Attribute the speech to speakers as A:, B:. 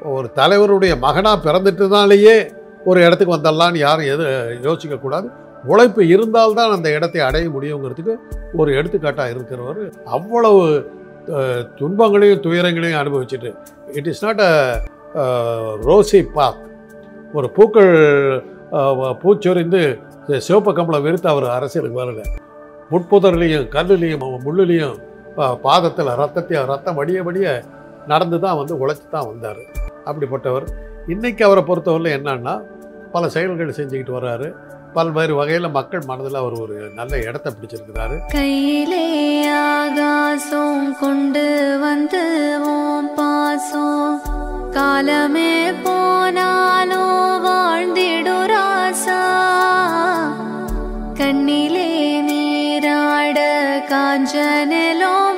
A: ஒரு தலைவருடைய மகனாக பிறந்துட்டதுனாலேயே ஒரு இடத்துக்கு வந்துடலான்னு யாரும் எது யோசிக்கக்கூடாது உழைப்பு இருந்தால்தான் அந்த இடத்தை அடைய முடியுங்கிறதுக்கு ஒரு எடுத்துக்காட்டாக இருக்கிறவர் அவ்வளவு அஹ், துன்பங்களையும் துயரங்களையும் அனுபவிச்சுட்டு it is not a rosy path ஒரு பூக்கள் அஹ், பூச்சொரிந்து சிவப்பு கம்பளம் விரித்து அவர் அரசியலுக்கு வரல முட்புதர்லையும் கல்லுலையும் முள்ளுலையும் பாதத்தில் ரத்தத்தையும் ரத்தம் வடிய வடிய நடந்து தான் வந்து உழைச்சி தான் வந்தார் அப்படிப்பட்டவர் இன்னைக்கு அவரை பொறுத்தவரை என்னன்னா பல செயல்கள் செஞ்சுக்கிட்டு வர்றாரு பல்வேறு வகையில் மக்கள் மனதில் அவர் ஒரு நல்ல இடத்த பிடிச்சிருக்கிறாரு
B: கையிலே ஆகாசம் கொண்டு வந்து ஓம் பாசம் காலமே போனாலும் வாழ்ந்திடு ராசா கண்ணிலே நீராட காஞ்சனெலோ